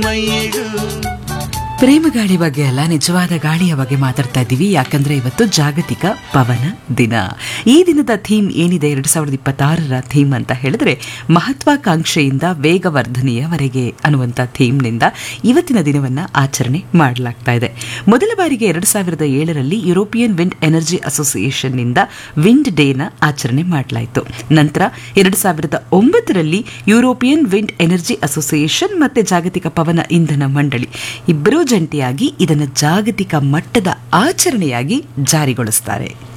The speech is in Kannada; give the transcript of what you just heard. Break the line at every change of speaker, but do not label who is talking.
ಮೈಯಿಡು
ಪ್ರೇಮ ಗಾಳಿ ಬಗ್ಗೆ ಅಲ್ಲ ನಿಜವಾದ ಗಾಳಿಯ ಬಗ್ಗೆ ಮಾತಾಡ್ತಾ ಇದ್ದೀವಿ ಯಾಕಂದ್ರೆ ಇವತ್ತು ಜಾಗತಿಕ ಪವನ ದಿನ ಈ ದಿನದ ಥೀಮ್ ಏನಿದೆ ಎರಡ್ ಸಾವಿರದ ಇಪ್ಪತ್ತಾರರ ಥೀಮ್ ಅಂತ ಹೇಳಿದ್ರೆ ಮಹತ್ವಾಕಾಂಕ್ಷೆಯಿಂದ ವೇಗವರ್ಧನೆಯವರೆಗೆ ಅನ್ನುವಂಥ ಥೀಮ್ನಿಂದ ಇವತ್ತಿನ ದಿನವನ್ನ ಆಚರಣೆ ಮಾಡಲಾಗ್ತಾ ಇದೆ ಮೊದಲ ಬಾರಿಗೆ ಎರಡ್ ಸಾವಿರದ ಏಳರಲ್ಲಿ ಯುರೋಪಿಯನ್ ವಿಂಡ್ ಎನರ್ಜಿ ಅಸೋಸಿಯೇಷನ್ನಿಂದ ವಿಂಡ್ ಡೇನ ಆಚರಣೆ ಮಾಡಲಾಯಿತು ನಂತರ ಎರಡ್ ಸಾವಿರದ ಒಂಬತ್ತರಲ್ಲಿ ಯುರೋಪಿಯನ್ ವಿಂಡ್ ಎನರ್ಜಿ ಅಸೋಸಿಯೇಷನ್ ಮತ್ತೆ ಜಾಗತಿಕ ಪವನ ಇಂಧನ ಮಂಡಳಿ ಇಬ್ಬರೂ ಜಂಟಿಯಾಗಿ ಇದನ್ನು ಜಾಗತಿಕ ಮಟ್ಟದ ಆಚರಣೆಯಾಗಿ ಜಾರಿಗೊಳಿಸ್ತಾರೆ